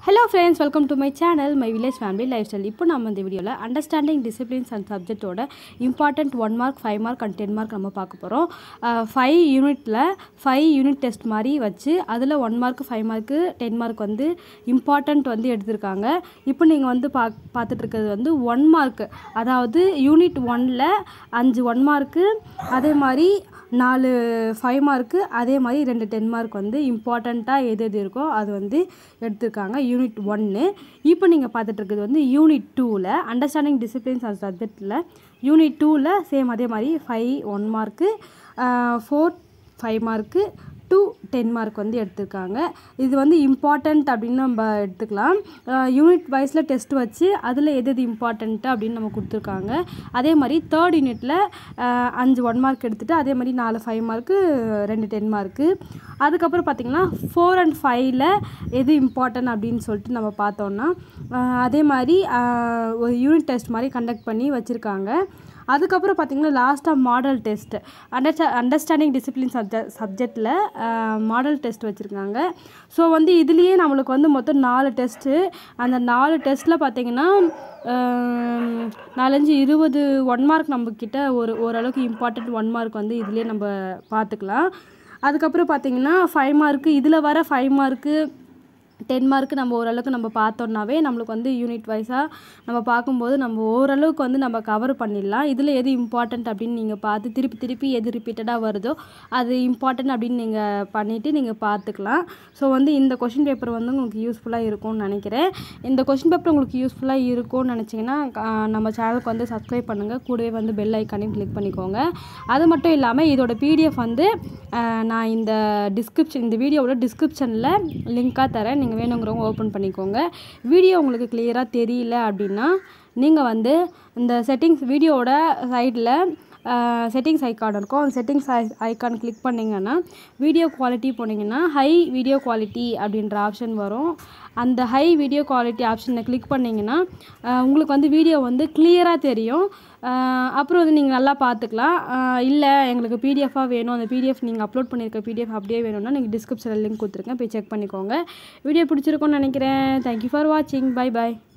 hello friends welcome to my channel my village family lifestyle இப்போ நம்ம இந்த வீடியோவில் அண்டர்ஸ்டாண்டிங் டிசிப்ளின்ஸ் அண்ட் சப்ஜெக்ட்டோட important one mark five mark and ten mark நம்ம பார்க்க போகிறோம் ஃபைவ் யூனிட்டில் ஃபைவ் யூனிட் டெஸ்ட் மாதிரி வச்சு அதில் one mark five mark ten mark வந்து இம்பார்ட்டண்ட் வந்து எடுத்திருக்காங்க இப்போ நீங்கள் வந்து பா பார்த்துட்டு இருக்கிறது வந்து ஒன் மார்க் அதாவது யூனிட் ஒனில் அஞ்சு ஒன் மார்க்கு அதே மாதிரி நாலு ஃபைவ் மார்க்கு அதே மாதிரி ரெண்டு டென் மார்க் வந்து இம்பார்ட்டண்ட்டாக எது எது இருக்கோ அது வந்து எடுத்திருக்காங்க யூனிட் ஒன்று இப்போ நீங்கள் பார்த்துட்டு இருக்கிறது வந்து யூனிட் டூவில் அண்டர்ஸ்டாண்டிங் டிசிப்ளின்ஸ் அண்ட் சப்ஜெக்டில் யூனிட் டூவில் சேம் அதே மாதிரி five one mark four five mark two ten mark வந்து எடுத்திருக்காங்க இது வந்து இம்பார்ட்டண்ட் அப்படின்னு நம்ம எடுத்துக்கலாம் யூனிட் வைஸில் டெஸ்ட் வச்சு அதில் எது எது இம்பார்ட்டண்ட்டு அப்படின்னு நம்ம கொடுத்துருக்காங்க அதே மாதிரி தேர்ட் யூனிட்டில் அஞ்சு ஒன் மார்க் எடுத்துகிட்டு அதே மாதிரி நாலு ஃபைவ் மார்க்கு ரெண்டு டென் மார்க்கு அதுக்கப்புறம் பார்த்திங்கன்னா ஃபோர் அண்ட் ஃபைவ்ல எது இம்பார்ட்டன்ட் அப்படின்னு சொல்லிட்டு நம்ம பார்த்தோன்னா அஹ் அதே மாதிரி அஹ் ஒரு யூனிட் டெஸ்ட் மாதிரி கண்டக்ட் பண்ணி வச்சுருக்காங்க அதுக்கப்புறம் பார்த்திங்கன்னா லாஸ்ட்டாக மாடல் டெஸ்ட் அண்டர்ஸ்டா அண்டர்ஸ்டாண்டிங் டிசிப்ளின் சப்ஜெக்ட் சப்ஜெக்டில் மாடல் டெஸ்ட் வச்சுருக்காங்க ஸோ வந்து இதுலேயே நம்மளுக்கு வந்து மொத்தம் நாலு டெஸ்ட்டு அந்த நாலு டெஸ்ட்டில் பார்த்திங்கன்னா ஆம், நாலஞ்சு இருபது ஒன் மார்க் நம்மக்கிட்ட ஒரு ஓரளவுக்கு இம்பார்ட்டண்ட் ஒன் மார்க் வந்து இதுலேயே நம்ம பார்த்துக்கலாம் அதுக்கப்புறம் பார்த்திங்கன்னா ஃபைவ் மார்க்கு இதில் வர ஃபைவ் மார்க்கு டென் மார்க்கு நம்ம ஓரளவுக்கு நம்ம பார்த்தோன்னாவே நம்மளுக்கு வந்து யூனிட் வைஸாக நம்ம பார்க்கும்போது நம்ம ஓரளவுக்கு வந்து நம்ம கவர் பண்ணிடலாம் இதில் எது இம்பார்ட்டண்ட் அப்படின்னு நீங்கள் பார்த்து திருப்பி திருப்பி எது ரிப்பீட்டடாக வருதோ அது இம்பார்ட்டன்ட் அப்படின்னு நீங்கள் பண்ணிவிட்டு நீங்கள் பார்த்துக்கலாம் ஸோ வந்து இந்த கொஷின் பேப்பர் வந்து உங்களுக்கு யூஸ்ஃபுல்லாக இருக்கும்னு நினைக்கிறேன் இந்த கொஷின் பேப்பர் உங்களுக்கு யூஸ்ஃபுல்லாக இருக்கும்னு நினச்சிங்கன்னா நம்ம சேனலுக்கு வந்து சப்ஸ்கிரைப் பண்ணுங்கள் கூடவே வந்து பெல் ஐக்கானையும் கிளிக் பண்ணிக்கோங்க அது மட்டும் இல்லாமல் இதோட பிடிஎஃப் வந்து ஆஹ், நான் இந்த டிஸ்கிரிப்ஷன் இந்த வீடியோவோட டிஸ்கிரிப்ஷனில் லிங்க்காக தரேன் நீங்கள் வேணுங்கிறவங்க ஓப்பன் பண்ணிக்கோங்க வீடியோ உங்களுக்கு கிளியராக தெரியல அப்படின்னா நீங்கள் வந்து இந்த செட்டிங்ஸ் வீடியோவோட சைடில் செட்டிங்ஸ் ஐக்கான் இருக்கும் அந்த செட்டிங்ஸ் ஐக்கான் கிளிக் பண்ணிங்கன்னா வீடியோ குவாலிட்டி போனீங்கன்னா ஹை வீடியோ குவாலிட்டி அப்படின்ற ஆப்ஷன் வரும் அந்த ஹை வீடியோ குவாலிட்டி ஆப்ஷனை கிளிக் பண்ணிங்கன்னா ஆஹ் உங்களுக்கு வந்து வீடியோ வந்து கிளியராக தெரியும் ஆஹ் அப்புறம் வந்து நீங்கள் நல்லா பார்த்துக்கலாம் இல்லை எங்களுக்கு பிடிஎஃபாக வேணும் அந்த பிடிஎஃப் நீங்கள் அப்லோட் பண்ணியிருக்க பிடிஎஃப் அப்படியே வேணும்னா நீங்கள் டிஸ்கிரிப்ஷனில் லிங்க் கொடுத்துருக்கேன் போய் செக் பண்ணிக்கோங்க வீடியோ பிடிச்சிருக்கும்னு நினைக்கிறேன் தேங்க்யூ ஃபார் வாட்சிங் பை பை